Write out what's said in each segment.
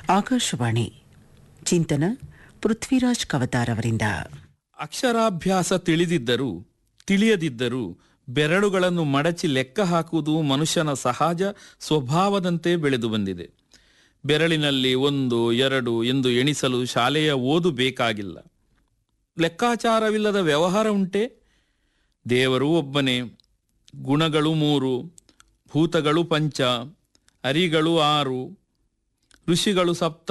ಆಕಾಶವಾಣಿ ಚಿಂತನ ಪೃಥ್ವಿರಾಜ್ ಕವತಾರ್ ಅವರಿಂದ ಅಕ್ಷರಾಭ್ಯಾಸ ತಿಳಿದಿದ್ದರೂ ತಿಳಿಯದಿದ್ದರೂ ಬೆರಳುಗಳನ್ನು ಮಡಚಿ ಲೆಕ್ಕ ಹಾಕುವುದು ಮನುಷ್ಯನ ಸಹಜ ಸ್ವಭಾವದಂತೆ ಬೆಳೆದು ಬಂದಿದೆ ಬೆರಳಿನಲ್ಲಿ ಒಂದು ಎರಡು ಎಂದು ಎಣಿಸಲು ಶಾಲೆಯ ಓದು ಬೇಕಾಗಿಲ್ಲ ಲೆಕ್ಕಾಚಾರವಿಲ್ಲದ ವ್ಯವಹಾರ ಉಂಟೆ ದೇವರು ಒಬ್ಬನೇ ಗುಣಗಳು ಮೂರು ಭೂತಗಳು ಪಂಚ ಅರಿಗಳು ಆರು ಋಷಿಗಳು ಸಪ್ತ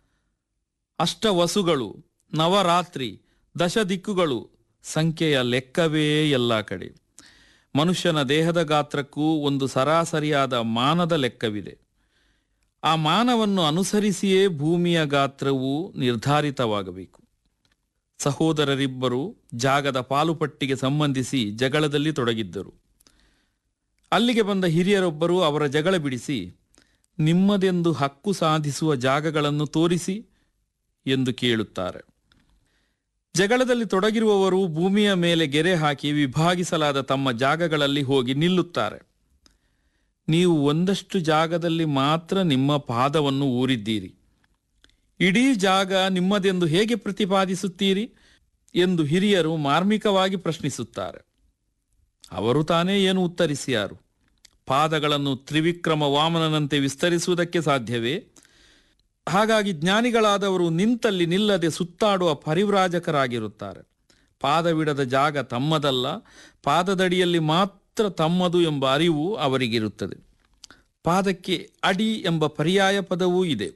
ಅಷ್ಟವಸುಗಳು ನವರಾತ್ರಿ ದಶ ದಿಕ್ಕುಗಳು ಸಂಖ್ಯೆಯ ಲೆಕ್ಕವೇ ಎಲ್ಲ ಕಡೆ ಮನುಷ್ಯನ ದೇಹದ ಗಾತ್ರಕ್ಕೂ ಒಂದು ಸರಾಸರಿಯಾದ ಮಾನದ ಲೆಕ್ಕವಿದೆ ಆ ಮಾನವನ್ನು ಅನುಸರಿಸಿಯೇ ಭೂಮಿಯ ಗಾತ್ರವು ನಿರ್ಧಾರಿತವಾಗಬೇಕು ಸಹೋದರರಿಬ್ಬರು ಜಾಗದ ಪಾಲುಪಟ್ಟಿಗೆ ಸಂಬಂಧಿಸಿ ಜಗಳದಲ್ಲಿ ತೊಡಗಿದ್ದರು ಅಲ್ಲಿಗೆ ಬಂದ ಹಿರಿಯರೊಬ್ಬರು ಅವರ ಜಗಳ ಬಿಡಿಸಿ ನಿಮ್ಮದೆಂದು ಹಕ್ಕು ಸಾಧಿಸುವ ಜಾಗಗಳನ್ನು ತೋರಿಸಿ ಎಂದು ಕೇಳುತ್ತಾರೆ ಜಗಳದಲ್ಲಿ ತೊಡಗಿರುವವರು ಭೂಮಿಯ ಮೇಲೆ ಗೆರೆ ಹಾಕಿ ವಿಭಾಗಿಸಲಾದ ತಮ್ಮ ಜಾಗಗಳಲ್ಲಿ ಹೋಗಿ ನಿಲ್ಲುತ್ತಾರೆ ನೀವು ಒಂದಷ್ಟು ಜಾಗದಲ್ಲಿ ಮಾತ್ರ ನಿಮ್ಮ ಪಾದವನ್ನು ಊರಿದ್ದೀರಿ ಇಡೀ ಜಾಗ ನಿಮ್ಮದೆಂದು ಹೇಗೆ ಪ್ರತಿಪಾದಿಸುತ್ತೀರಿ ಎಂದು ಹಿರಿಯರು ಮಾರ್ಮಿಕವಾಗಿ ಪ್ರಶ್ನಿಸುತ್ತಾರೆ ಅವರು ತಾನೇ ಏನು ಉತ್ತರಿಸಿಯಾರು ಪಾದಗಳನ್ನು ತ್ರಿವಿಕ್ರಮ ವಾಮನನಂತೆ ವಿಸ್ತರಿಸುವುದಕ್ಕೆ ಸಾಧ್ಯವೇ ಹಾಗಾಗಿ ಜ್ಞಾನಿಗಳಾದವರು ನಿಂತಲ್ಲಿ ನಿಲ್ಲದೆ ಸುತ್ತಾಡುವ ಪರಿವ್ರಾಜಕರಾಗಿರುತ್ತಾರೆ ಪಾದವಿಡದ ಜಾಗ ತಮ್ಮದಲ್ಲ ಪಾದದಡಿಯಲ್ಲಿ ಮಾತ್ರ ತಮ್ಮದು ಎಂಬ ಅರಿವು ಅವರಿಗಿರುತ್ತದೆ ಪಾದಕ್ಕೆ ಅಡಿ ಎಂಬ ಪರ್ಯಾಯ ಪದವೂ ಇದೆ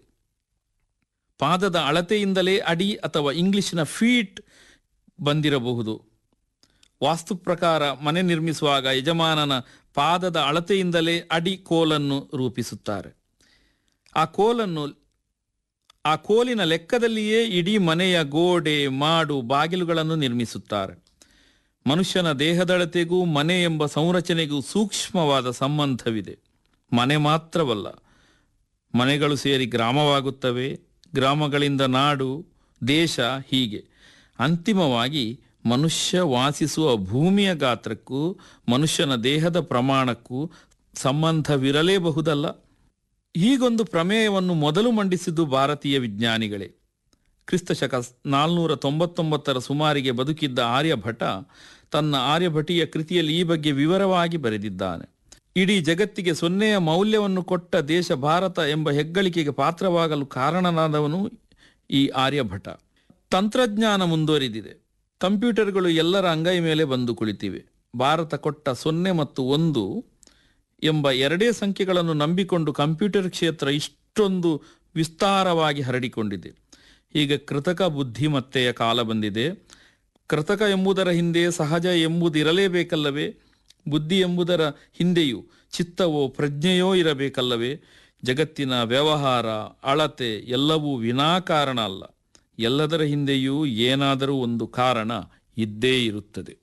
ಪಾದದ ಅಳತೆಯಿಂದಲೇ ಅಡಿ ಅಥವಾ ಇಂಗ್ಲಿಶಿನ ಫೀಟ್ ಬಂದಿರಬಹುದು ವಾಸ್ತು ಪ್ರಕಾರ ಮನೆ ನಿರ್ಮಿಸುವಾಗ ಯಜಮಾನನ ಪಾದದ ಅಳತೆಯಿಂದಲೇ ಅಡಿ ಕೋಲನ್ನು ರೂಪಿಸುತ್ತಾರೆ ಆ ಕೋಲನ್ನು ಆ ಕೋಲಿನ ಲೆಕ್ಕದಲ್ಲಿಯೇ ಇಡೀ ಮನೆಯ ಗೋಡೆ ಮಾಡು ಬಾಗಿಲುಗಳನ್ನು ನಿರ್ಮಿಸುತ್ತಾರೆ ಮನುಷ್ಯನ ದೇಹದಳತೆಗೂ ಮನೆ ಎಂಬ ಸಂರಚನೆಗೂ ಸೂಕ್ಷ್ಮವಾದ ಸಂಬಂಧವಿದೆ ಮನೆ ಮಾತ್ರವಲ್ಲ ಮನೆಗಳು ಸೇರಿ ಗ್ರಾಮವಾಗುತ್ತವೆ ಗ್ರಾಮಗಳಿಂದ ನಾಡು ದೇಶ ಹೀಗೆ ಅಂತಿಮವಾಗಿ ಮನುಷ್ಯ ವಾಸಿಸುವ ಭೂಮಿಯ ಗಾತ್ರಕ್ಕೂ ಮನುಷ್ಯನ ದೇಹದ ಪ್ರಮಾಣಕ್ಕೂ ಸಂಬಂಧವಿರಲೇಬಹುದಲ್ಲ ಹೀಗೊಂದು ಪ್ರಮೇಯವನ್ನು ಮೊದಲು ಮಂಡಿಸಿದ್ದು ಭಾರತೀಯ ವಿಜ್ಞಾನಿಗಳೇ ಕ್ರಿಸ್ತಶಕ ನಾಲ್ನೂರ ತೊಂಬತ್ತೊಂಬತ್ತರ ಸುಮಾರಿಗೆ ಬದುಕಿದ್ದ ಆರ್ಯಭಟ ತನ್ನ ಆರ್ಯಭಟೀಯ ಕೃತಿಯಲ್ಲಿ ಈ ಬಗ್ಗೆ ವಿವರವಾಗಿ ಬರೆದಿದ್ದಾನೆ ಇಡೀ ಜಗತ್ತಿಗೆ ಸೊನ್ನೆಯ ಮೌಲ್ಯವನ್ನು ಕೊಟ್ಟ ದೇಶ ಭಾರತ ಎಂಬ ಹೆಗ್ಗಳಿಕೆಗೆ ಪಾತ್ರವಾಗಲು ಕಾರಣನಾದವನು ಈ ಆರ್ಯಭಟ ತಂತ್ರಜ್ಞಾನ ಮುಂದುವರಿದಿದೆ ಕಂಪ್ಯೂಟರ್ಗಳು ಎಲ್ಲರ ಅಂಗೈ ಮೇಲೆ ಬಂದು ಕುಳಿತಿವೆ ಭಾರತ ಕೊಟ್ಟ ಸೊನ್ನೆ ಮತ್ತು ಒಂದು ಎಂಬ ಎರಡೇ ಸಂಖ್ಯೆಗಳನ್ನು ನಂಬಿಕೊಂಡು ಕಂಪ್ಯೂಟರ್ ಕ್ಷೇತ್ರ ಇಷ್ಟೊಂದು ವಿಸ್ತಾರವಾಗಿ ಹರಡಿಕೊಂಡಿದೆ ಈಗ ಕೃತಕ ಬುದ್ಧಿಮತ್ತೆಯ ಕಾಲ ಬಂದಿದೆ ಕೃತಕ ಎಂಬುದರ ಹಿಂದೆ ಸಹಜ ಎಂಬುದಿರಲೇಬೇಕಲ್ಲವೇ ಬುದ್ಧಿ ಎಂಬುದರ ಹಿಂದೆಯೂ ಚಿತ್ತವೋ ಪ್ರಜ್ಞೆಯೋ ಇರಬೇಕಲ್ಲವೇ ಜಗತ್ತಿನ ವ್ಯವಹಾರ ಅಳತೆ ಎಲ್ಲವೂ ವಿನಾಕಾರಣ ಅಲ್ಲ ಎಲ್ಲದರ ಹಿಂದೆಯೂ ಏನಾದರೂ ಒಂದು ಕಾರಣ ಇದ್ದೇ ಇರುತ್ತದೆ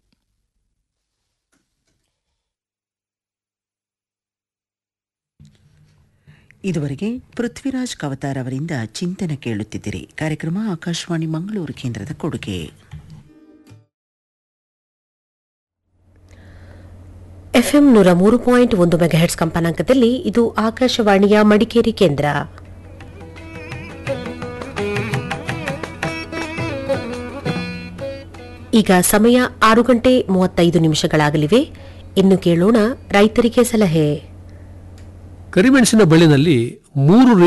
ಇದುವರೆಗೆ ಪೃಥ್ವಿರಾಜ್ ಕವತಾರ್ ಅವರಿಂದ ಚಿಂತನೆ ಕೇಳುತ್ತಿದ್ದಿರಿ ಕಾರ್ಯಕ್ರಮ ಆಕಾಶವಾಣಿ ಮಂಗಳೂರು ಕೇಂದ್ರದ ಕೊಡುಗೆ ಎಫ್ಎಂ ನೂರ ಮೂರು ಪಾಯಿಂಟ್ ಒಂದು ಮೆಗಾಹೆಟ್ಸ್ ಕಂಪನಾಂಕದಲ್ಲಿ ಇದು ಆಕಾಶವಾಣಿಯ ಮಡಿಕೇರಿ ಕೇಂದ್ರ ಈಗ ಸಮಯ ಆರು ಗಂಟೆ ಮೂವತ್ತೈದು ನಿಮಿಷಗಳಾಗಲಿವೆ ಇನ್ನು ಕೇಳೋಣ ರೈತರಿಗೆ ಸಲಹೆ ಕರಿಮೆಣಸಿನ ಬಳ್ಳಿನಲ್ಲಿ ಮೂರು